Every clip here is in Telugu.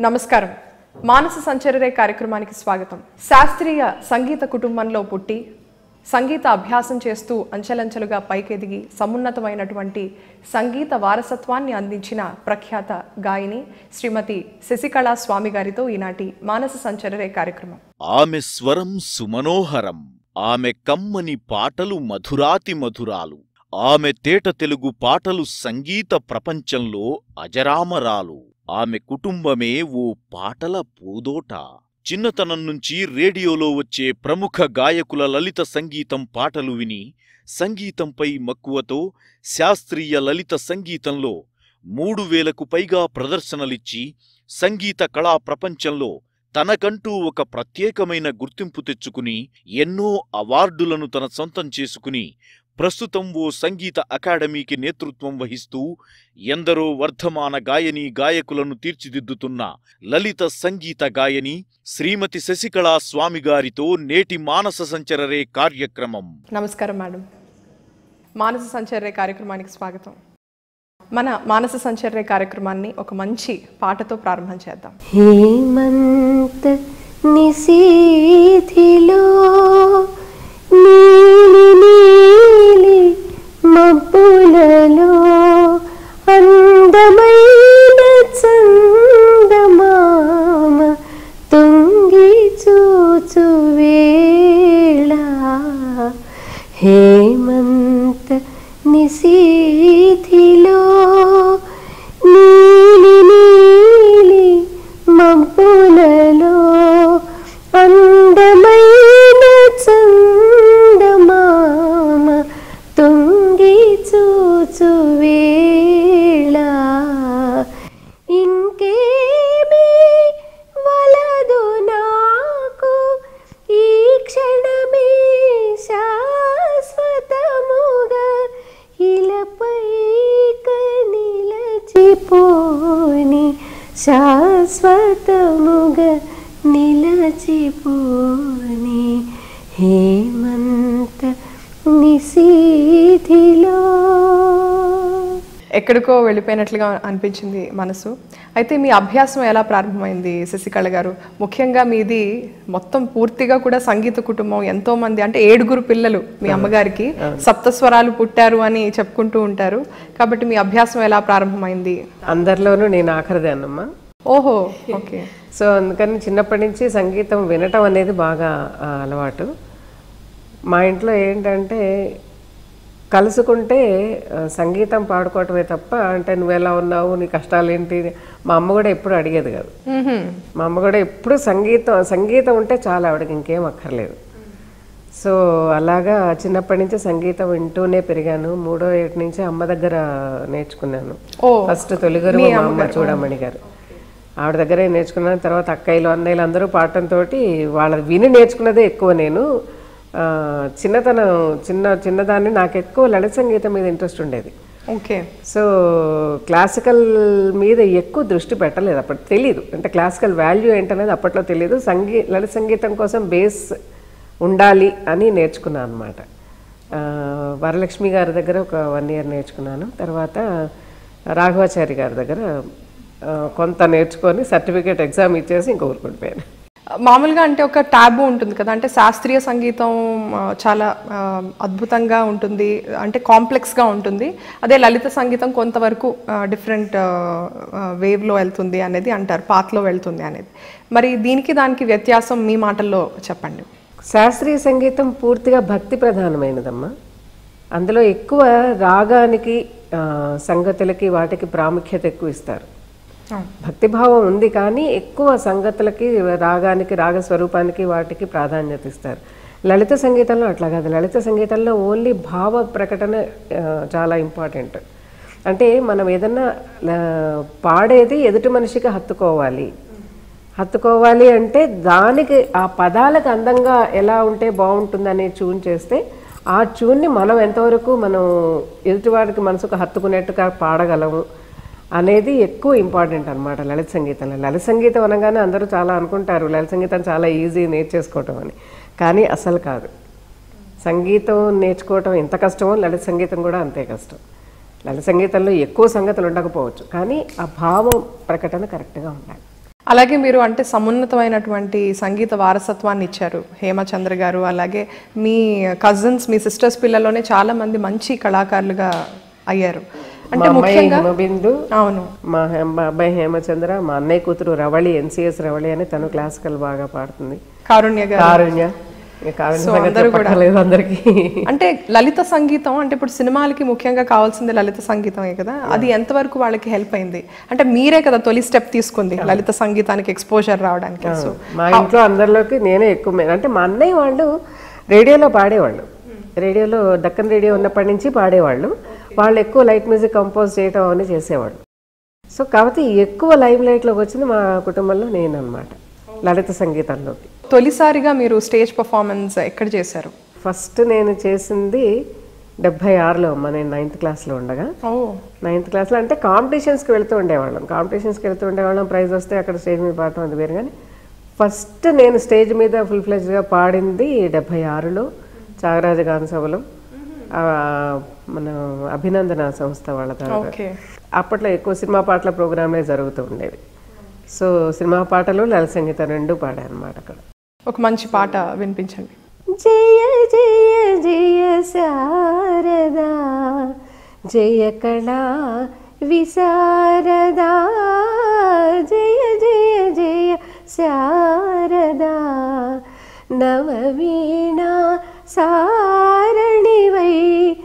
నమస్కారం మానస సంచరరే కార్యక్రమానికి స్వాగతం శాస్త్రీయ సంగీత కుటుంబంలో పుట్టి సంగీత అభ్యాసం చేస్తూ అంచెలంచెలుగా పైకెదిగి సమున్నతమైనటువంటి సంగీత వారసత్వాన్ని అందించిన ప్రఖ్యాత గాయని శ్రీమతి శశికళా స్వామి గారితో ఈనాటి మానస సంచరరే కార్యక్రమం ఆమె స్వరం సుమనోహరం ఆమె కమ్మని పాటలు మధురాతి మధురాలు ఆమె తేట తెలుగు పాటలు సంగీత ప్రపంచంలో అజరామరాలు ఆమె కుటుంబమే ఓ పాటల పూదోట చిన్నతనం నుంచి రేడియోలో వచ్చే ప్రముఖ గాయకుల లలిత సంగీతం పాటలు విని సంగీతంపై మక్కువతో శాస్త్రీయ లలిత సంగీతంలో మూడు వేలకు పైగా ప్రదర్శనలిచ్చి సంగీత కళా ప్రపంచంలో తనకంటూ ఒక ప్రత్యేకమైన గుర్తింపు తెచ్చుకుని ఎన్నో అవార్డులను తన సొంతం చేసుకుని ప్రస్తుతం ఓ సంగీత అకాడమీకి నేతృత్వం వహిస్తూ ఎందరో వర్ధమాన గాయని గాయకులను తీర్చిదిద్దుతున్న లలిత సంగీత గాయని శ్రీమతి శశికళా స్వామిగారితో నేటి మానస సంచరరే కార్యక్రమం నమస్కారం మేడం మానస సంచర్య కార్యక్రమానికి స్వాగతం మన మానస సంచర్య కార్యక్రమాన్ని ఒక మంచి పాటతో ప్రారంభం చేద్దాం హేమంత నిశీధిలో నీలి నీలి మబ్బులలో అందమైన చందమామ తొంగి చూచు వేళ హేమంత నిశీధిలో నీలి నీలి మబ్బులలో అందమైన చందమామ తొంగి చూచు వేళ ఇంకేమీ వలదు నాకు ఈ క్షణమే శాశ్వతముగా ఇలపై నిలచిపోని శాశ్వతముగా నిలచిపోని హేమంత నిశీధిలో ఎక్కడికో వెళ్ళిపోయినట్లుగా అనిపించింది మనసు అయితే మీ అభ్యాసం ఎలా ప్రారంభమైంది శశికళ గారు ముఖ్యంగా మీది మొత్తం పూర్తిగా కూడా సంగీత కుటుంబం ఎంతో మంది అంటే ఏడుగురు పిల్లలు మీ అమ్మగారికి సప్తస్వరాలు పుట్టారు అని చెప్పుకుంటూ ఉంటారు కాబట్టి మీ అభ్యాసం ఎలా ప్రారంభమైంది అందరిలోనూ నేను ఆఖరిదే అన్నమ్మా ఓహో ఓకే సో అందుకని చిన్నప్పటి నుంచి సంగీతం వినటం అనేది బాగా ఆ, అలవాటు మా ఇంట్లో ఏంటంటే కలుసుకుంటే ఆ, సంగీతం పాడుకోవటమే తప్ప అంటే నువ్వు ఎలా ఉన్నావు నీ కష్టాలు ఏంటి మా అమ్మ కూడా ఎప్పుడు అడిగేది కాదు మా అమ్మ కూడా ఎప్పుడు సంగీతం సంగీతం ఉంటే చాలా ఆవిడకి ఇంకేం అక్కర్లేదు సో అలాగా చిన్నప్పటి నుంచి సంగీతం వింటూనే పెరిగాను మూడో ఏటి నుంచి అమ్మ దగ్గర నేర్చుకున్నాను ఓ, ఫస్ట్ తొలిగురు మా అమ్మ చూడమణి గారు ఆవిడ దగ్గరే నేర్చుకున్నాను తర్వాత అక్కయ్యలు అన్నయ్యలు అందరూ పాడటంతో వాళ్ళది విని నేర్చుకున్నదే ఎక్కువ నేను ఆ, చిన్నతనం చిన్న చిన్నదాన్ని నాకు ఎక్కువ లలిత సంగీతం మీద ఇంట్రెస్ట్ ఉండేది ఓకే సో క్లాసికల్ మీద ఎక్కువ దృష్టి పెట్టలేదు అప్పుడు తెలీదు అంటే క్లాసికల్ వాల్యూ ఏంటనేది అప్పట్లో తెలియదు సంగీ లలిత సంగీతం కోసం బేస్ ఉండాలి అని నేర్చుకున్నాను అనమాట వరలక్ష్మి గారి దగ్గర ఒక వన్ ఇయర్ నేర్చుకున్నాను తర్వాత రాఘవాచారి గారి దగ్గర ఆ, కొంత నేర్చుకొని సర్టిఫికేట్ ఎగ్జామ్ ఇచ్చేసి ఇంక ఊరుకుండిపోయాను మామూలుగా అంటే ఒక ట్యాబు ఉంటుంది కదా అంటే శాస్త్రీయ సంగీతం ఆ, చాలా ఆ, అద్భుతంగా ఉంటుంది అంటే కాంప్లెక్స్గా ఉంటుంది అదే లలిత సంగీతం కొంతవరకు డిఫరెంట్ వేవ్లో వెళ్తుంది అనేది అంటారు పాత్లో వెళ్తుంది అనేది మరి దీనికి దానికి వ్యత్యాసం మీ మాటల్లో చెప్పండి శాస్త్రీయ సంగీతం పూర్తిగా భక్తి ప్రధానమైనదమ్మా అందులో ఎక్కువ రాగానికి ఆ, సంగతులకి వాటికి ప్రాముఖ్యత ఎక్కువ ఇస్తారు భక్తిభావం ఉంది కానీ ఎక్కువ సంగతులకి రాగానికి రాగ స్వరూపానికి వాటికి ప్రాధాన్యత ఇస్తారు లలిత సంగీతంలో అట్లా కాదు లలిత సంగీతంలో ఓన్లీ భావ ప్రకటన ఆ, చాలా ఇంపార్టెంట్ అంటే మనం ఏదన్నా ఆ, పాడేది ఎదుటి మనిషికి హత్తుకోవాలి హత్తుకోవాలి అంటే దానికి ఆ పదాలకు అందంగా ఎలా ఉంటే బాగుంటుందని ట్యూన్ చేస్తే ఆ ట్యూన్ని మనం ఎంతవరకు మనం ఎదుటివాడికి మనసుకు హత్తుకునేట్టుగా పాడగలము అనేది ఎక్కువ ఇంపార్టెంట్ అనమాట లలిత సంగీతంలో లలిత సంగీతం అనగానే అందరూ చాలా అనుకుంటారు లలిత సంగీతం చాలా ఈజీ నేర్చేసుకోవటం అని కానీ అసలు కాదు సంగీతం నేర్చుకోవటం ఎంత కష్టమో లలిత సంగీతం కూడా అంతే కష్టం లలిత సంగీతంలో ఎక్కువ సంగతులు ఉండకపోవచ్చు కానీ ఆ భావం ప్రకటన కరెక్ట్గా ఉండాలి అలాగే మీరు అంటే సమున్నతమైనటువంటి సంగీత వారసత్వాన్ని ఇచ్చారు హేమచంద్ర గారు అలాగే మీ కజిన్స్ మీ సిస్టర్స్ పిల్లల్లోనే చాలా మంది మంచి కళాకారులుగా అయ్యారు మా అంటే అమ్మాయి ముఖ్యంగా హిమబిందు అవును మా హే- మా అబ్బాయి హేమచంద్ర మా అన్నయ్య కూతురు రవళి ఎన్సిఎస్ రవళి అని తను క్లాసికల్ బాగా పాడుతుంది కారుణ్య గారు కారుణ్య ఇక కారుణ్య So, సంగతి అందరూ కూడా- చెప్పక్కర్లేదు అందరికీ అంటే లలిత సంగీతం అంటే ఇప్పుడు సినిమాలకి ముఖ్యంగా కావాల్సింది లలిత సంగీతమే కదా అది ఎంతవరకు వాళ్ళకి హెల్ప్ అయింది అంటే మీరే కదా తొలి స్టెప్ తీసుకుంది లలిత సంగీతానికి ఎక్స్పోజర్ రావడానికి సో మా ఇంట్లో అందరిలోకి నేనే ఎక్కువ మే- అంటే మా అన్నయ్య వాళ్ళు రేడియోలో పాడేవాళ్ళు రేడియోలో దక్కన్ రేడియో ఉన్నప్పటి నుంచి పాడేవాళ్ళు వాళ్ళు ఎక్కువ లైట్ మ్యూజిక్ కంపోజ్ చేయటం అని చేసేవాళ్ళు సో కాబట్టి ఎక్కువ లైవ్ లైట్లోకి వచ్చింది మా కుటుంబంలో నేను అనమాట లలిత సంగీతంలోకి తొలిసారిగా మీరు స్టేజ్ పర్ఫార్మెన్స్ ఎక్కడ చేశారు ఫస్ట్ నేను చేసింది డెబ్భై ఆరులో అమ్మ నేను నైన్త్ క్లాస్లో ఉండగా ఓ నైన్త్ క్లాస్లో అంటే కాంపిటీషన్స్కి వెళ్తూ ఉండేవాళ్ళం కాంపిటీషన్స్కి వెళ్తూ ఉండేవాళ్ళం ప్రైజ్ వస్తే అక్కడ స్టేజ్ మీద పాడటం అది వేరు కానీ ఫస్ట్ నేను స్టేజ్ మీద ఫుల్ ఫ్లెజ్గా పాడింది డెబ్భై ఆరులో త్యాగరాజ గాన సభలో ఆ, మన అభినందన సంస్థ వాళ్ళ ద్వారా ఓకే అప్పట్లో ఎక్కువ సినిమా పాటల ప్రోగ్రాంలే జరుగుతూ ఉండేవి సో సినిమా పాటలు లలిత సంగీతం రెండు పాడాను అనమాట అక్కడ ఒక మంచి పాట వినిపించండి జయ జయ జయ శారదా జయ కళా విశారదా జయ జయ జయ శారదా నవవీణా సారణివై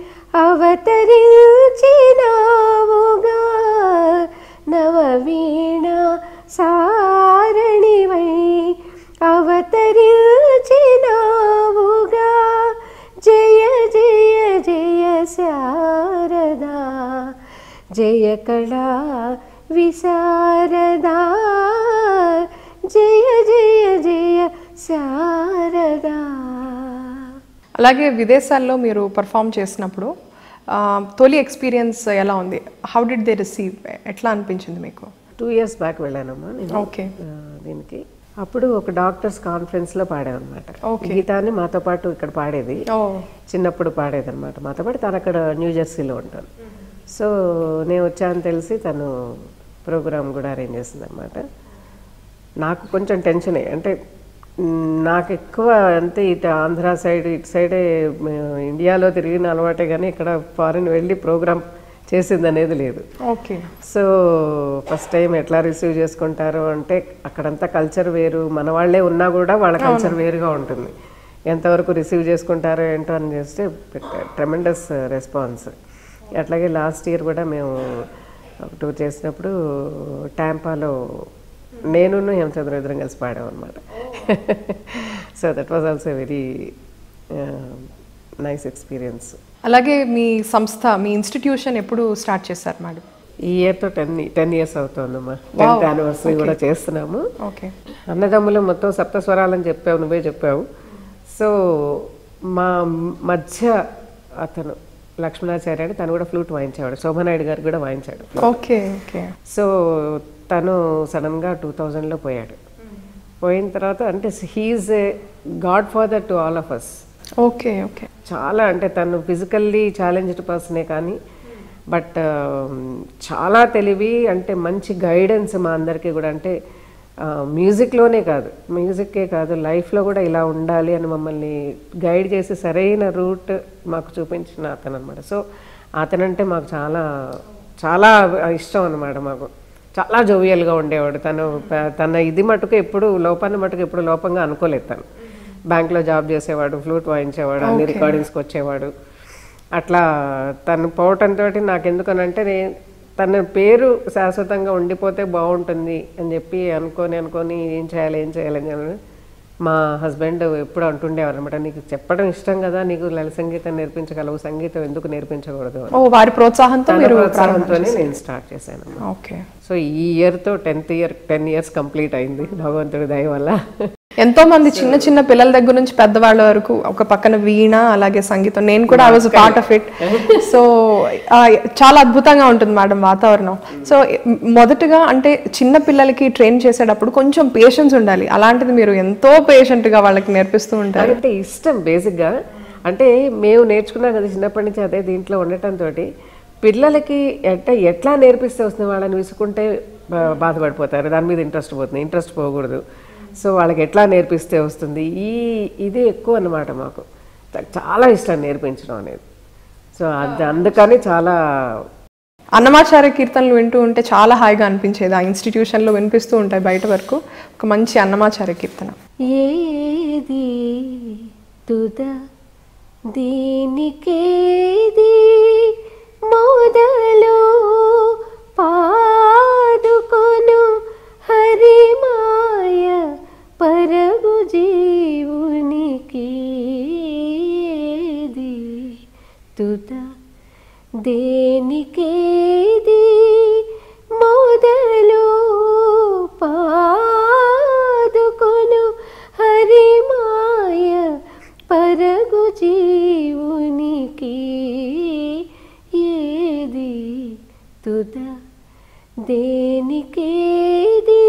అవతరించినావుగా నవవీణా సారణివై అవతరించినావుగా జయ జయ జయ శారదా జయ కళా విశారదా జయ జయ జయ శారదా అలాగే విదేశాల్లో మీరు పర్ఫామ్ చేసినప్పుడు ఆ, తొలి ఎక్స్పీరియన్స్ ఎలా ఉంది హౌ డిడ్ దే రిసీవ్ ఎట్లా అనిపించింది మీకు టూ ఇయర్స్ బ్యాక్ వెళ్ళానమ్మా నేను ఓకే ఆ, దీనికి అప్పుడు ఒక డాక్టర్స్ కాన్ఫరెన్స్లో పాడామన్నమాట Okay. గీతాన్ని మాతో పాటు ఇక్కడ పాడేది ఓ చిన్నప్పుడు పాడేది అనమాట మాతో పాటు తను అక్కడ న్యూ జెర్సీలో ఉంటాను సో నేను వచ్చానని తెలిసి తను ప్రోగ్రామ్ కూడా అరేంజ్ చేసింది అనమాట నాకు కొంచెం టెన్షనే అంటే మ్, నాకు ఎక్కువ అంతే ఇటు ఆంధ్ర సైడ్ ఇటు సైడే మ్, ఇండియాలో తిరిగిన అలవాటే కానీ ఇక్కడ ఫారిన్ వెళ్ళి ప్రోగ్రామ్ చేసింది అనేది లేదు ఓకే సో ఫస్ట్ టైం ఎట్లా రిసీవ్ చేసుకుంటారు అంటే అక్కడంతా కల్చర్ వేరు మన వాళ్ళే ఉన్నా కూడా వాళ్ళ కల్చర్ వేరుగా ఉంటుంది ఎంతవరకు రిసీవ్ చేసుకుంటారో ఏంటో అని చేస్తే ట్రెమెండస్ రెస్పాన్స్ అట్లాగే లాస్ట్ ఇయర్ కూడా మేము టూర్ చేసినప్పుడు ట్యాంపాలో నేను హేమచంద్ర ఇద్దరం కలిసి పాడాం అనమాట so that was also very nice experience అలాగే మీ సంస్థ మీ ఇన్స్టిట్యూషన్ ఎప్పుడు స్టార్ట్ చేశారు మేడం ఈ ఇయర్తో టెన్ టెన్ ఇయర్స్ అవుతుందమ్మా టెన్త్ యానివర్సరీ కూడా చేస్తున్నాము ఓకే అన్నదమ్ములు మొత్తం సప్తస్వరాలని చెప్పావు నువ్వే చెప్పావు సో మా మధ్య అతను లక్ష్మణాచార్య అని తను కూడా ఫ్లూట్ వాయించేవాడు శోభనాయుడు గారు కూడా వాయించాడు ఓకే ఓకే సో తను సడన్గా టూ థౌజండ్లో పోయాడు పోయిన తర్వాత అంటే he's a godfather to all of us okay okay చాలా అంటే తను ఫిజికల్లీ ఛాలెంజ్డ్ పర్సనే కానీ బట్ చాలా తెలివి అంటే మంచి గైడెన్స్ మా అందరికీ కూడా అంటే మ్యూజిక్లోనే కాదు మ్యూజిక్కే కాదు లైఫ్లో కూడా ఇలా ఉండాలి అని మమ్మల్ని గైడ్ చేసి సరైన రూట్ మాకు చూపించిన అతను అనమాట సో అతనంటే మాకు చాలా చాలా ఇష్టం అనమాట మాకు చాలా జోవియల్గా ఉండేవాడు తను ప- తన ఇది మటుకు ఎప్పుడు లోపాన్ని మటుకు ఎప్పుడు లోపంగా అనుకోలేదు తను బ్యాంక్లో జాబ్ చేసేవాడు ఫ్లూట్ వాయించేవాడు అన్ని రికార్డింగ్స్కి వచ్చేవాడు అట్లా తను పోవటంతో నాకు ఎందుకనంటే నేను తన పేరు శాశ్వతంగా ఉండిపోతే బాగుంటుంది అని చెప్పి అనుకొని అనుకొని ఏం చేయాలి ఏం చేయాలి అని చెప్పి మా హస్బెండ్ ఎప్పుడు అంటుండేవారు అనమాట నీకు చెప్పడం ఇష్టం కదా నీకు లలిత సంగీతం నేర్పించగలవు సంగీతం ఎందుకు నేర్పించకూడదు అని ఓ వారి ప్రోత్సాహంతో తన మీరు ప్రోత్సాహంతోనే నేను స్టార్ట్ చేశాను ఓకే సో ఈ ఇయర్తో tenth year ten years complete అయింది భగవంతుడి దయ వల్ల ఎంతో మంది చిన్న చిన్న పిల్లల దగ్గర నుంచి పెద్దవాళ్ళ వరకు ఒక పక్కన వీణ అలాగే సంగీతం నేను కూడా I was part of it so చాలా అద్భుతంగా ఉంటుంది మేడం వాతావరణం సో మొదటగా అంటే చిన్న పిల్లలకి ట్రైన్ చేసేటప్పుడు కొంచెం పేషెన్స్ ఉండాలి అలాంటిది మీరు ఎంతో patient గా వాళ్ళకి నేర్పిస్తూ ఉంటారు అంటే ఇష్టం బేసిక్గా అంటే మేము నేర్చుకున్నాం కదా చిన్నప్పటి నుంచి అదే దీంట్లో ఉండటంతో పిల్లలకి అంటే ఎట్లా నేర్పిస్తే వస్తుంది వాళ్ళని విసుకుంటే బా- బాధపడిపోతారు దాని మీద ఇంట్రెస్ట్ పోతుంది ఇంట్రెస్ట్ పోకూడదు సో వాళ్ళకి ఎట్లా నేర్పిస్తే వస్తుంది ఈ ఇది ఎక్కువ అన్నమాట మాకు చ- చాలా ఇష్టం నేర్పించడం అనేది సో అది అందుకని చాలా అన్నమాచార్య కీర్తనలు వింటూ ఉంటే చాలా హాయిగా అనిపించేది ఆ ఇన్స్టిట్యూషన్లో వినిపిస్తూ ఉంటాయి బయట వరకు ఒక మంచి అన్నమాచార్య కీర్తన ఏది తుద దీనికేది మొదలు పాదుకొను హరిమాయ పరగు జీవునికి ఏది తుద దేనికేది మొదలు పాదుకొను హరిమాయ పరగు జీవునికి ఏది తుద దేనికేది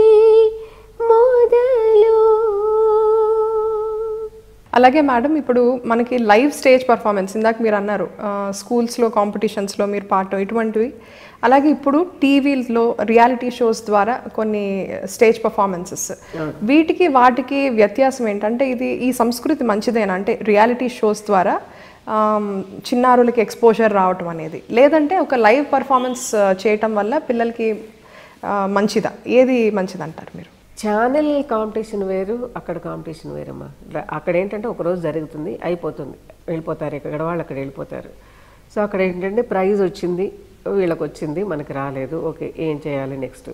మొదలు అలాగే మేడం ఇప్పుడు మనకి లైవ్ స్టేజ్ పర్ఫార్మెన్స్ ఇందాక మీరు అన్నారు ఆ, స్కూల్స్లో కాంపిటీషన్స్లో మీరు పాడటం ఇటువంటివి అలాగే ఇప్పుడు టీవీలో రియాలిటీ షోస్ ద్వారా కొన్ని స్టేజ్ పర్ఫార్మెన్సెస్ వీటికి వాటికి వ్యత్యాసం ఏంటంటే ఇది ఈ సంస్కృతి మంచిదేనా అంటే రియాలిటీ షోస్ ద్వారా ఆమ్, చిన్నారులకి ఎక్స్పోజర్ రావటం అనేది లేదంటే ఒక లైవ్ పర్ఫార్మెన్స్ చేయటం వల్ల పిల్లలకి ఆ, మంచిదా ఏది మంచిదంటారు మీరు ఛానల్ కాంపిటీషన్ వేరు అక్కడ కాంపిటీషన్ వేరమ్మా ర- అక్కడ ఏంటంటే ఒక రోజు జరుగుతుంది అయిపోతుంది వెళ్ళిపోతారు ఇక్కడ వాళ్ళు అక్కడ వెళ్ళిపోతారు సో అక్కడ ఏంటంటే ప్రైజ్ వచ్చింది వీళ్ళకి వచ్చింది మనకి రాలేదు ఓకే ఏం చేయాలి నెక్స్ట్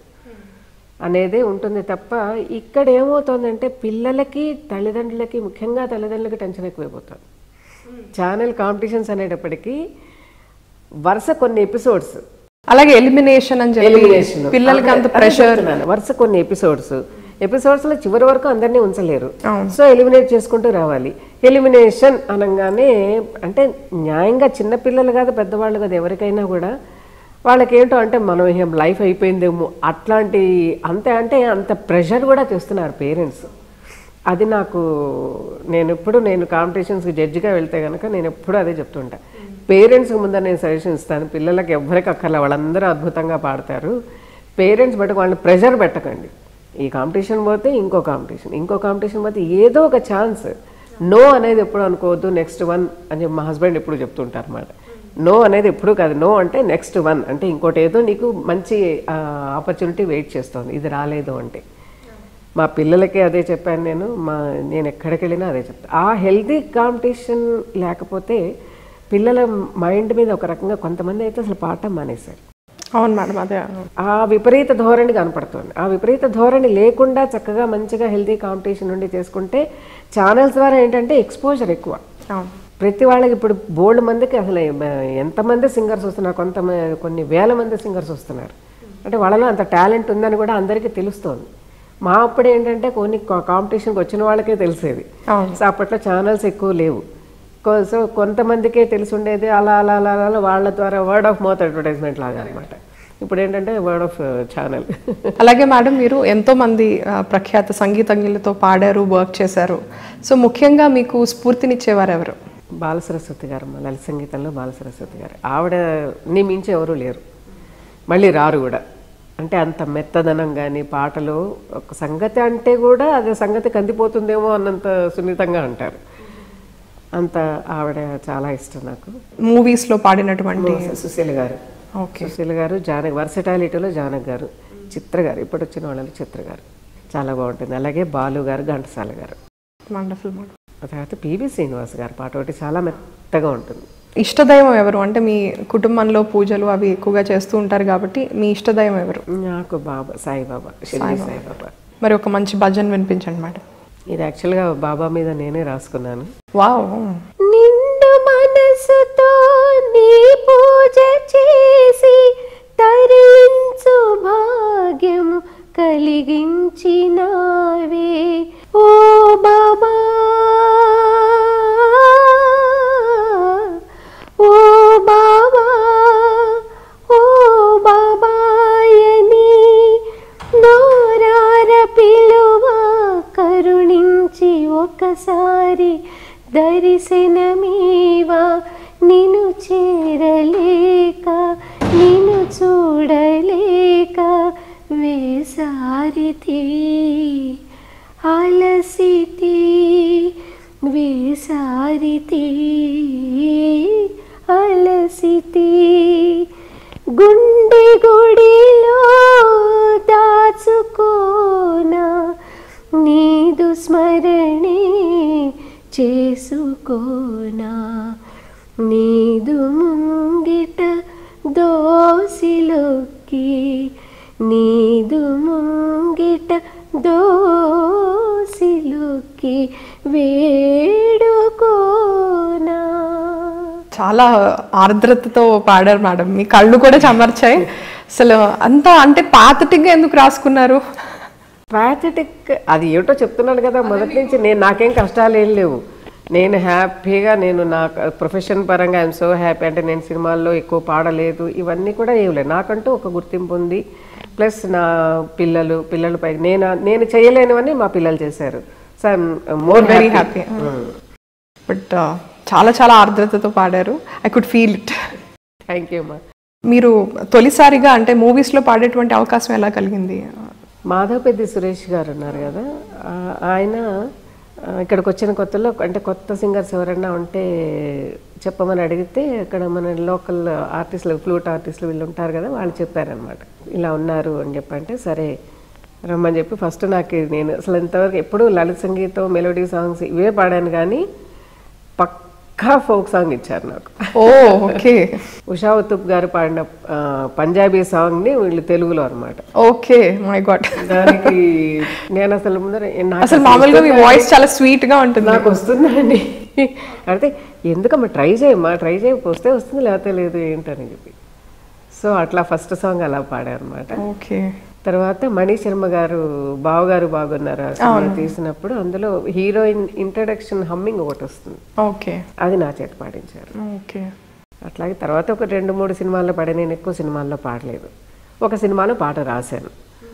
అనేదే ఉంటుంది తప్ప ఇక్కడ ఏమవుతుందంటే పిల్లలకి తల్లిదండ్రులకి ముఖ్యంగా తల్లిదండ్రులకి టెన్షన్ ఎక్కువైపోతుంది ఛానల్ కాంపిటీషన్స్ అనేటప్పటికీ వరుస కొన్ని ఎపిసోడ్స్ అలాగే ఎలిమినేషన్ అని చెప్పి ఎలిమినేషన్ పిల్లలకి అంత ప్రెషర్ వరుస కొన్ని ఎపిసోడ్స్ ఎపిసోడ్స్ లో చివరి వరకు అందరినీ ఉంచలేరు అవును. సో ఎలిమినేట్ చేసుకుంటూ రావాలి ఎలిమినేషన్ అనగానే అంటే న్యాయంగా చిన్న పిల్లలు కాదు పెద్దవాళ్ళు కాదు ఎవరికైనా కూడా వాళ్ళకి ఏంటో అంటే మనం ఏం లైఫ్ అయిపోయిందేమో అట్లాంటి అంతే అంటే అంత ప్రెషర్ కూడా తెస్తున్నారు పేరెంట్స్ అది నాకు నేను ఎప్పుడు నేను కాంపిటీషన్స్కి జడ్జిగా వెళ్తే కనుక నేను ఎప్పుడు అదే చెప్తుంటా పేరెంట్స్కి ముందర నేను సజెషన్ ఇస్తాను పిల్లలకి ఎవరికి అక్కర్లే వాళ్ళందరూ అద్భుతంగా పాడతారు పేరెంట్స్ బట్టి వాళ్ళని ప్రెషర్ పెట్టకండి ఈ కాంపిటీషన్ పోతే ఇంకో కాంపిటీషన్ ఇంకో కాంపిటీషన్ పోతే ఏదో ఒక ఛాన్స్ నో అనేది ఎప్పుడు అనుకోవద్దు నెక్స్ట్ వన్ అని చెప్పి మా హస్బెండ్ ఎప్పుడు చెప్తుంటారు అన్నమాట నో అనేది ఎప్పుడు కాదు నో అంటే నెక్స్ట్ వన్ అంటే ఇంకోటి ఏదో నీకు మంచి ఆపర్చునిటీ వెయిట్ చేస్తుంది ఇది రాలేదు అంటే మా పిల్లలకి అదే చెప్పాను నేను మా నేను ఎక్కడికి వెళ్ళినా అదే చెప్తాను ఆ హెల్తీ కాంపిటీషన్ లేకపోతే పిల్లల మైండ్ మీద ఒక రకంగా కొంతమంది అయితే అసలు పాడటం మానేశారు అవును మేడం అదే ఆ విపరీత ధోరణి కనపడుతుంది ఆ విపరీత ధోరణి లేకుండా చక్కగా మంచిగా హెల్తీ కాంపిటీషన్ నుండి చేసుకుంటే ఛానల్స్ ద్వారా ఏంటంటే ఎక్స్పోజర్ ఎక్కువ అవును ప్రతి వాళ్ళకి ఇప్పుడు బోల్డ్ మందికి అసలు ఎంతమంది సింగర్స్ వస్తున్నారు కొంత కొన్ని వేల మంది సింగర్స్ వస్తున్నారు అంటే వాళ్ళలో అంత టాలెంట్ ఉందని కూడా అందరికీ తెలుస్తోంది మా అప్పుడు ఏంటంటే కొన్ని కాంపిటీషన్కి వచ్చిన వాళ్ళకే తెలిసేది అవును. సో అప్పట్లో ఛానల్స్ ఎక్కువ లేవు కొ- సో కొంతమందికే తెలిసి ఉండేది అలా అలా అలా అలా వాళ్ళ ద్వారా వర్డ్ ఆఫ్ మౌత్ అడ్వర్టైజ్మెంట్ లాగా అనమాట ఇప్పుడు ఏంటంటే వర్డ్ ఆఫ్ ఛానల్ అలాగే మేడం మీరు ఎంతో మంది ఆ, ప్రఖ్యాత సంగీతజ్ఞులతో పాడారు వర్క్ చేశారు సో ముఖ్యంగా మీకు స్ఫూర్తినిచ్చేవారు ఎవరు బాలసరస్వతి గారు మా లలిత సంగీతంలో బాలసరస్వతి గారు ఆవిడ నీ మించి ఎవరు లేరు మళ్ళీ రారు కూడా అంటే అంత మెత్తదనం కానీ పాటలు ఒక సంగతి అంటే కూడా అది సంగతి కందిపోతుందేమో అన్నంత సున్నితంగా అంటారు అంత ఆవిడ చాలా ఇష్టం నాకు మూవీస్లో పాడినటువంటి సుశీల గారు ఓకే సుశీల గారు జానక్ వర్సటాలిటీలో జానక్ గారు చిత్ర గారు ఇప్పుడు వచ్చిన వాళ్ళలో చిత్ర గారు చాలా బాగుంటుంది అలాగే బాలు గారు ఘంటసాల గారు వండర్ఫుల్ మేడం ఆ తర్వాత పివి శ్రీనివాస్ గారు పాట ఒకటి చాలా మెత్తగా ఉంటుంది ఇష్టదైవం ఎవరు అంటే మీ కుటుంబంలో పూజలు అవి ఎక్కువగా చేస్తూ ఉంటారు కాబట్టి మీ ఇష్టదైవం ఎవరు నాకు బాబా సాయిబాబా షిరిడి సాయిబాబా మరి ఒక మంచి భజన్ వినిపించండి మేడం ఇది యాక్చువల్గా బాబా మీద నేనే రాసుకున్నాను వావ్ నిండు మనసుతో నీ పూజ చేసి తరించు భాగ్యము కలిగించినావే ఓ బాబా ఓ బాబా ఓ బాబాయని నోరార పిలువ కరుణించి ఒకసారి దర్శనమీవా నిన్ను చేరలేక నిన్ను చూడలేక వే సారితి అలసితి వేసారితి అలసితి గుండె గుడిలో దాచుకోనా నీదు స్మరణే చేసుకోనా నీదు ముంగిట దోసిలొక్కి నీదు ముంగిట దోసిలొక్కి వేడుకోనా చాలా ఆర్ద్రతతో పాడారు మేడం మీ కళ్ళు కూడా చెమర్చాయి అసలు అంతా అంటే పాతటిగా ఎందుకు రాసుకున్నారు ప్యాథెటిక్ అది ఏమిటో చెప్తున్నాను కదా మొదటి నుంచి నేను నాకేం కష్టాలు ఏం లేవు నేను హ్యాపీగా నేను నా ప్రొఫెషన్ పరంగా ఐఎమ్ సో హ్యాపీ అంటే నేను సినిమాల్లో ఎక్కువ పాడలేదు ఇవన్నీ కూడా ఏం లేదు నాకంటూ ఒక గుర్తింపు ఉంది ప్లస్ నా పిల్లలు పిల్లల పై నేను నేను చేయలేనివన్నీ మా పిల్లలు చేశారు so more very happy but చాలా చాలా ఆర్ద్రతతో పాడారు I could feel it thank you మా మీరు తొలిసారిగా అంటే మూవీస్లో పాడేటువంటి అవకాశం ఎలా కలిగింది మాధవపెద్ది సురేష్ గారు ఉన్నారు కదా ఆ- ఆయన ఆ, ఇక్కడికి వచ్చిన కొత్తలో అంటే కొత్త సింగర్స్ ఎవరైనా ఉంటే చెప్పమని అడిగితే అక్కడ మన లోకల్ ఆర్టిస్టులు ఫ్లూట్ ఆర్టిస్టులు వీళ్ళు ఉంటారు కదా వాళ్ళు చెప్పారనమాట ఇలా ఉన్నారు అని చెప్పంటే సరే రమ్మని చెప్పి ఫస్ట్ నాకు ఇది నేను అసలు ఇంతవరకు ఎప్పుడూ లలిత సంగీతం మెలోడీ సాంగ్స్ ఇవే పాడాను కానీ పక్కా ఫోక్ సాంగ్ ఇచ్చారు నాకు ఓ ఓకే ఉషా ఉతుప్ గారు పాడిన ఆ, పంజాబీ సాంగ్ని వీళ్ళు తెలుగులో అనమాట ఓకే మై గాడ్ దానికి నేను అసలు ముందర నాకు అసలు మామూలుగా మీ వాయిస్ చాలా స్వీట్ గా ఉంటుంది నాకు వస్తుందండి అంటే ఎందుకమ్మా ట్రై చేయమ్మా ట్రై చేయ వస్తే వస్తుంది లేకపోతే లేదు ఏంటని చెప్పి సో అట్లా ఫస్ట్ సాంగ్ అలా పాడారనమాట ఓకే తర్వాత మణి శర్మ గారు బావగారు బాగున్నారు ఆ సినిమా తీసినప్పుడు అందులో హీరోయిన్ ఇంట్రడక్షన్ హమ్మింగ్ ఒకటి వస్తుంది ఓకే అది నా చేత పాడించారు ఓకే అట్లాగే తర్వాత ఒక రెండు మూడు సినిమాల్లో పాడా నేను ఎక్కువ సినిమాల్లో పాడలేదు ఒక సినిమాలో పాట రాశాను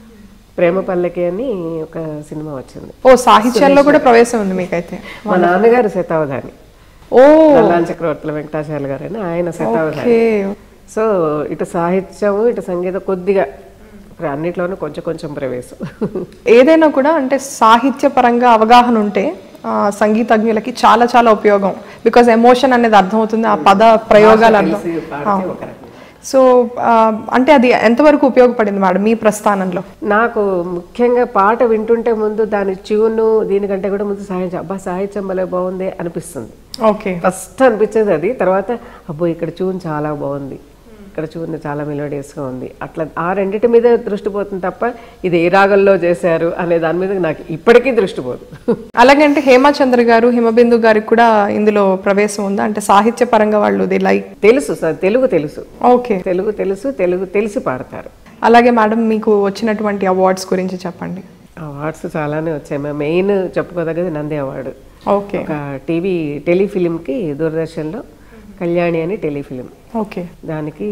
ప్రేమ పల్లకి అని ఒక సినిమా వచ్చింది ఓ సాహిత్యంలో కూడా ప్రవేశం ఉంది మీకైతే మా నాన్నగారు శతావధాని ఓ నల్లాన్ చక్రవర్తుల వెంకటాచార్య గారు అని ఆయన శతావధాని ఓకే సో ఇటు సాహిత్యము ఇటు సంగీతం కొద్దిగా ఇప్పుడు అన్నిట్లోనూ కొంచెం కొంచెం ప్రవేశం ఏదైనా కూడా అంటే సాహిత్య పరంగా అవగాహన ఉంటే ఆ, సంగీతజ్ఞులకి చాలా చాలా ఉపయోగం బికాజ్ ఎమోషన్ అనేది అర్థమవుతుంది ఆ పద ప్రయోగాలు అర్థం తెలిసి పాడితే ఒక రకం. సో ఆ, అంటే అది ఎంతవరకు ఉపయోగపడింది మేడం మీ ప్రస్థానంలో నాకు ముఖ్యంగా పాట వింటుంటే ముందు దాని ట్యూను దీనికంటే కూడా ముందు సాహిత్యం అబ్బా సాహిత్యం భలే బాగుంది అనిపిస్తుంది ఓకే ఫస్ట్ అనిపించేది అది తర్వాత అబ్బో ఇక్కడ ట్యూన్ చాలా బాగుంది ఇక్కడ ట్యూన్ చాలా మెలోడియస్గా ఉంది అట్లా ఆ రెండిటి మీద దృష్టి పోతుంది తప్ప ఇది ఏ రాగంలో చేశారు అనే దాని మీద నాకు ఇప్పటికీ దృష్టి పోదు అలాగే అంటే హేమచంద్ర గారు హిమబిందు గారికి కూడా ఇందులో ప్రవేశం ఉందా అంటే సాహిత్య పరంగా వాళ్ళు ది లైక్ తెలుసు సార్ తెలుగు తెలుసు ఓకే తెలుగు తెలుసు తెలుగు తెలిసి పాడతారు అలాగే మేడం మీకు వచ్చినటువంటి అవార్డ్స్ గురించి చెప్పండి అవార్డ్స్ చాలానే వచ్చాయి మా మెయిన్ చెప్పుకోదగ్గది నంది అవార్డు ఓకే ఒక టీవీ టెలిఫిలింకి దూరదర్శన్లో కళ్యాణి అని టెలిఫిలిం ఓకే దానికి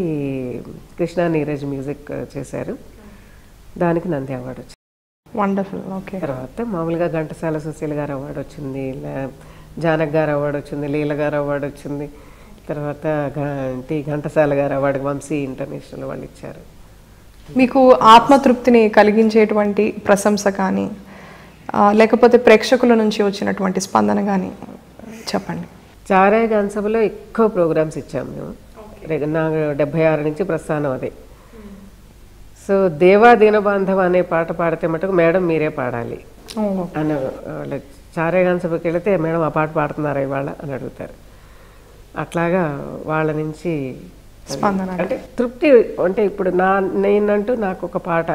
కృష్ణా నీరజ్ మ్యూజిక్ చేశారు దానికి నంది అవార్డు వచ్చింది వండర్ఫుల్ ఓకే తర్వాత మామూలుగా ఘంటసాల సుశీల్ గారు అవార్డు వచ్చింది లే- జానక్ గారు అవార్డు వచ్చింది లీల గారు అవార్డు వచ్చింది తర్వాత గ- టి ఘంటసాల గారు అవార్డు వంశీ ఇంటర్నేషనల్ వాళ్ళు ఇచ్చారు మీకు ఆత్మతృప్తిని కలిగించేటువంటి ప్రశంస కానీ ఆ, లేకపోతే ప్రేక్షకుల నుంచి వచ్చినటువంటి స్పందన కానీ చెప్పండి చారాయ గాన్సభలో ఎక్కువ ప్రోగ్రామ్స్ ఇచ్చాము మేము రె- నా డెబ్బై ఆరు నుంచి ప్రస్థానం అదే సో దేవా దీనబాంధవ అనే పాట పాడితే మటుకు మేడం మీరే పాడాలి ఓ, అని వాళ్ళ చారాయ గాన్సభకి వెళితే మేడం ఆ పాట పాడుతున్నారా ఇవాళ అని అడుగుతారు అట్లాగా వాళ్ళ నుంచి స్పందన అంటే తృప్తి అంటే ఇప్పుడు నా నేనంటూ నాకు ఒక పాట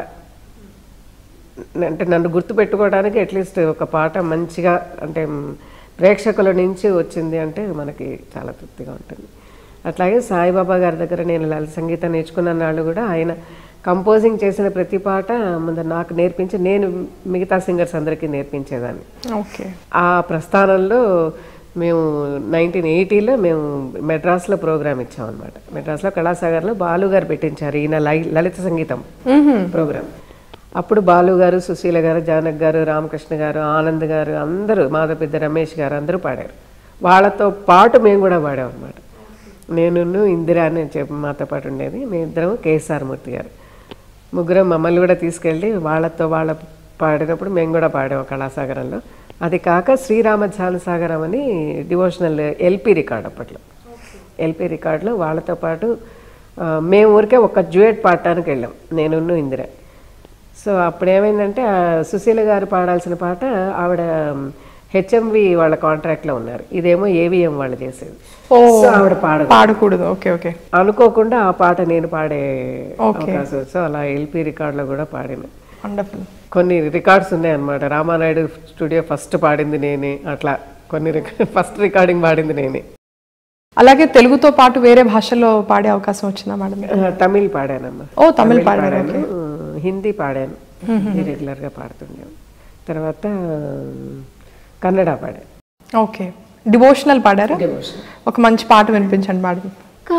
అంటే నన్ను గుర్తుపెట్టుకోవడానికి అట్లీస్ట్ ఒక పాట మంచిగా అంటే మ్, ప్రేక్షకుల నుంచి వచ్చింది అంటే మనకి చాలా తృప్తిగా ఉంటుంది అట్లాగే సాయిబాబా గారి దగ్గర నేను లలిత సంగీతం నేర్చుకున్న నాళ్ళు కూడా ఆయన కంపోజింగ్ చేసిన ప్రతి పాట ముందు నాకు నేర్పించి నేను మిగతా సింగర్స్ అందరికీ నేర్పించేదాన్ని ఓకే ఆ ప్రస్థానంలో మేము నైన్టీన్ ఎయిటీలో మేము మెడ్రాస్లో ప్రోగ్రామ్ ఇచ్చామన్నమాట మెడ్రాస్లో కళాసాగర్లో బాలు గారు పెట్టించారు ఈయన లై లలిత సంగీతం ప్రోగ్రామ్ అప్పుడు బాలు గారు సుశీల గారు జానక్ గారు రామకృష్ణ గారు ఆనంద్ గారు అందరూ మాధవపెద్ద రమేష్ గారు అందరూ పాడారు వాళ్ళతో పాటు మేము కూడా పాడాం అనమాట నేను ఇందిరా అని చెప్పి మాతో పాటు ఉండేది మేమిద్దరం కేఎస్ఆర్ మూర్తి గారు ముగ్గురం మమ్మల్ని కూడా తీసుకెళ్ళి వాళ్ళతో వాళ్ళ పాడినప్పుడు మేము కూడా పాడాం కళాసాగరంలో అది కాక శ్రీరామ ధ్యానసాగరం అని డివోషనల్ ఎల్పి రికార్డ్ అప్పట్లో ఎల్పి రికార్డులో వాళ్ళతో పాటు ఆ, మేము ఊరికే ఒక జ్యూయట్ పాడటానికి వెళ్ళాం నేను ఇందిర సో అప్పుడు ఏమైందంటే ఆ సుశీల గారు పాడాల్సిన పాట ఆవిడ హెచ్ఎంవి వాళ్ళ కాంట్రాక్ట్లో ఉన్నారు ఇదేమో ఏవిఎం వాళ్ళు చేసేది ఓ సో ఆవిడ పాడదు పాడకూడదు ఓకే ఓకే అనుకోకుండా ఆ పాట నేను పాడే Okay. అవకాశం సో అలా ఎల్పి రికార్డులో కూడా పాడాను వండర్ఫుల్ కొన్ని రికార్డ్స్ ఉన్నాయన్నమాట రామానాయుడు స్టూడియో ఫస్ట్ పాడింది నేనే అట్లా కొన్ని ఫస్ట్ రికార్డింగ్ పాడింది నేనే అలాగే తెలుగుతో పాటు వేరే భాషల్లో పాడే అవకాశం వచ్చిందా మేడం ఆ, తమిళ్ పాడానమ్మా ఓ తమిళ్ పాడారు ఓకే ఆ, హిందీ పాడాను రెగ్యులర్గా పాడుతుండేను తర్వాత కన్నడ పాడాను ఓకే డివోషనల్ పాడారా ఒక మంచి పాట వినిపించండి మేడం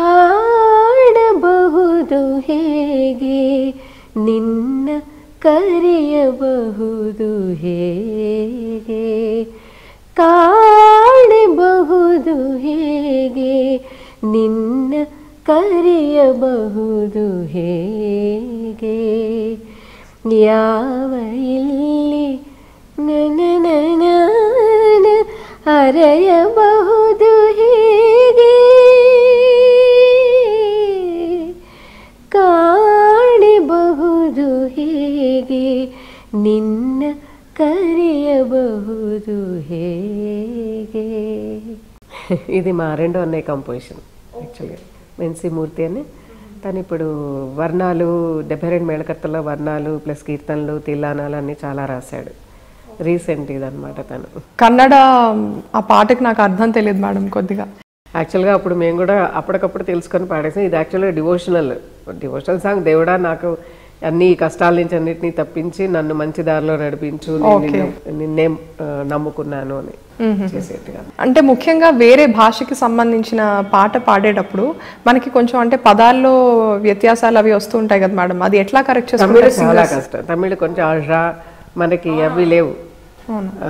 ಕಾಣಬಹುದು ಹೇಗೆ ನಿನ್ನ ಕರೆಯಬಹುದು ಹೇಗೆ ಕಾಣಬಹುದು ಹೇಗೆ ನಿನ್ನ ಕರೆಯಬಹುದು ಹೇಗೆ ಯಾವ ಇಲ್ಲಿ ನನ ಅರೆಯಬಹುದು ಹೇಗೆ ಕಾಣಬಹುದು ಹೇಗೆ ನಿನ್ನ ಕರೆಯಬಹುದು ಹೇಗೆ ఇది మా రెండో అన్నయ్య కంపోజిషన్ యాక్చువల్గా మెన్సీ మూర్తి అని తను ఇప్పుడు వర్ణాలు డెబ్బై రెండు మేళకర్తల్లో వర్ణాలు ప్లస్ కీర్తనలు తిల్లానాలు అన్నీ చాలా రాశాడు రీసెంట్ ఇదనమాట తను కన్నడ ఆ పాటకి నాకు అర్థం తెలియదు మేడం కొద్దిగా యాక్చువల్గా అప్పుడు మేము కూడా అప్పటికప్పుడు తెలుసుకొని పాడేసాం ఇది యాక్చువల్గా డివోషనల్ డివోషనల్ సాంగ్ దేవుడా నాకు అన్ని కష్టాల నుంచి అన్నిటినీ తప్పించి నన్ను మంచి దారిలో నడిపించు నేను నిన్ను- నిన్నే ఆ, నమ్ముకున్నాను అని చేసేట్టుగా అంటే ముఖ్యంగా వేరే భాషకి సంబంధించిన పాట పాడేటప్పుడు మనకి కొంచెం అంటే పదాల్లో వ్యత్యాసాలు అవి వస్తూ ఉంటాయి కదా మేడం అది ఎట్లా కరెక్ట్ తమిళ చేసుకుంటారు చాలా కష్టం తమిళ కొంచెం అషా మనకి అవి లేవు ఆ,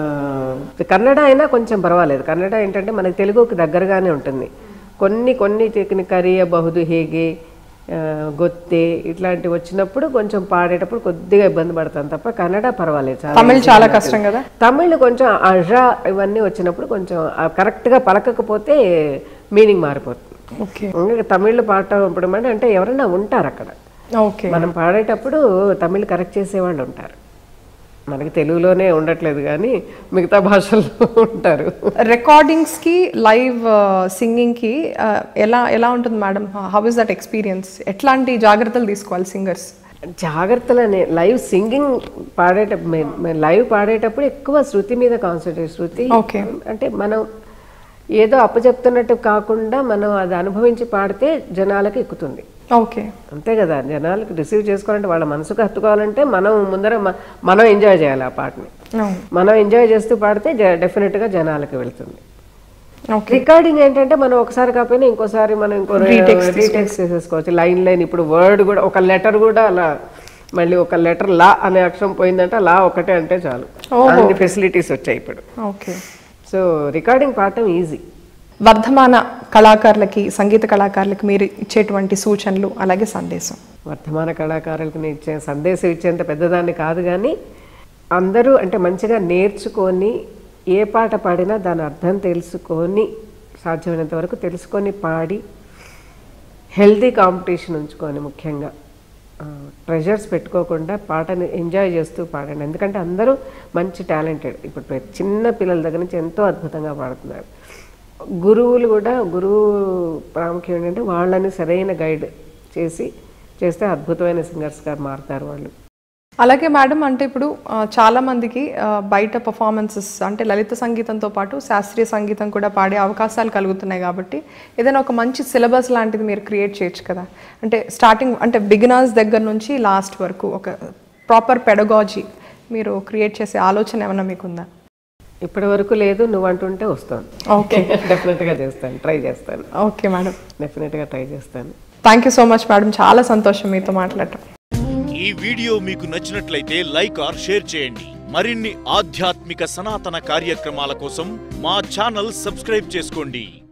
కన్నడ అయినా కొంచెం పర్వాలేదు కన్నడ ఏంటంటే మనకి తెలుగుకి దగ్గరగానే ఉంటుంది కొన్ని కొన్ని టెక్నిక్ కరియ బహుదు హేగే ఆ, గొత్తే ఇట్లాంటివి వచ్చినప్పుడు కొంచెం పాడేటప్పుడు కొద్దిగా ఇబ్బంది పడతాను తప్ప కన్నడ పర్వాలేదు చాలా తమిళ్ easy చాలా గా కష్టం కదా తమిళ్ కొంచెం అజా ఇవన్నీ వచ్చినప్పుడు కొంచెం ఆ కరెక్ట్గా పలకకపోతే మీనింగ్ మారిపోతుంది ఓకే ఇంకా తమిళ్ పాడటం అంటే అంటే ఎవరైనా ఉంటారు అక్కడ ఓకే మనం పాడేటప్పుడు తమిళ్ కరెక్ట్ చేసేవాళ్ళు ఉంటారు మనకి తెలుగులోనే ఉండట్లేదు కానీ మిగతా భాషల్లో ఉంటారు రికార్డింగ్స్ కి లైవ్ సింగింగ్ కి ఆ, ఎలా ఎలా ఉంటుంది madam how is that experience ఎట్లాంటి జాగ్రత్తలు తీసుకోవాలి సింగర్స్ జాగ్రత్తలనే లైవ్ సింగింగ్ పాడేటప్పుడు లైవ్ పాడేటప్పుడు ఎక్కువ శృతి మీద కాన్సన్ట్రేట్ శృతి Okay. అంటే మనం ఏదో అప్పచెప్తున్నట్టు కాకుండా మనం అది అనుభవించి పాడితే జనాలకు ఎక్కుతుంది ఓకే అంతే కదా జనాలకు రిసీవ్ చేసుకోవాలంటే వాళ్ళ మనసుకు హత్తుకోవాలంటే మనం ముందర మ- మనం ఎంజాయ్ చేయాలి ఆ పాటని మనం ఎంజాయ్ చేస్తూ పాడితే జ- డెఫినెట్గా జనాలకు వెళ్తుంది ఓకే రికార్డింగ్ ఏంటంటే మనం ఒకసారి కాకపోయినా ఇంకోసారి మనం ఇంకో Retakes రీటెక్స్ చేసేసుకోవచ్చు లైన్ లైన్ ఇప్పుడు వర్డ్ కూడా ఒక లెటర్ కూడా అలా మళ్ళీ ఒక లెటర్ లా అనే అక్షరం పోయిందంటే లా ఒకటే అంటే చాలు అన్ని ఫెసిలిటీస్ వచ్చాయి ఇప్పుడు ఓకే సో రికార్డింగ్ పాడటం ఈజీ వర్ధమాన కళాకారులకి సంగీత కళాకారులకి మీరు ఇచ్చేటువంటి సూచనలు అలాగే సందేశం వర్తమాన కళాకారులకు నేను ఇచ్చే సందేశం ఇచ్చేంత పెద్దదాన్ని కాదు కానీ అందరూ అంటే మంచిగా నేర్చుకొని ఏ పాట పాడినా దాని అర్థం తెలుసుకొని సాధ్యమైనంత వరకు తెలుసుకొని పాడి హెల్తీ కాంపిటీషన్ ఉంచుకొని ముఖ్యంగా ప్రెషర్స్ పెట్టుకోకుండా పాటని ఎంజాయ్ చేస్తూ పాడండి ఎందుకంటే అందరూ మంచి టాలెంటెడ్ ఇప్పుడు ప్రతి చిన్న పిల్లల దగ్గర నుంచి ఎంతో అద్భుతంగా పాడుతున్నారు గురువులు కూడా గురువు ప్రాముఖ్యం ఏంటంటే వాళ్ళని సరైన గైడ్ చేసి చేస్తే అద్భుతమైన సింగర్స్గా మారుతారు వాళ్ళు అలాగే మేడం అంటే ఇప్పుడు ఆ, చాలా మందికి ఆ, బయట పర్ఫార్మెన్సెస్ అంటే లలిత సంగీతంతో పాటు శాస్త్రీయ సంగీతం కూడా పాడే అవకాశాలు కలుగుతున్నాయి కాబట్టి ఏదైనా ఒక మంచి సిలబస్ లాంటిది మీరు క్రియేట్ చేయొచ్చు కదా అంటే స్టార్టింగ్ అంటే బిగినర్స్ దగ్గర నుంచి లాస్ట్ వరకు ఒక ప్రాపర్ పెడగాజీ మీరు క్రియేట్ చేసే ఆలోచన ఏమైనా మీకుందా ఇప్పటి వరకు లేదు నువ్వు అంటుంటే వస్తాను ఓకే డెఫినెట్గా చేస్తాను ట్రై చేస్తాను ఓకే మేడం డెఫినెట్గా ట్రై చేస్తాను thank you so much madam చాలా సంతోషం మీతో మాట్లాడటం ఈ వీడియో మీకు నచ్చినట్లయితే లైక్ ఆర్ షేర్ చేయండి మరిన్ని ఆధ్యాత్మిక సనాతన కార్యక్రమాల కోసం మా ఛానల్ సబ్స్క్రైబ్ చేసుకోండి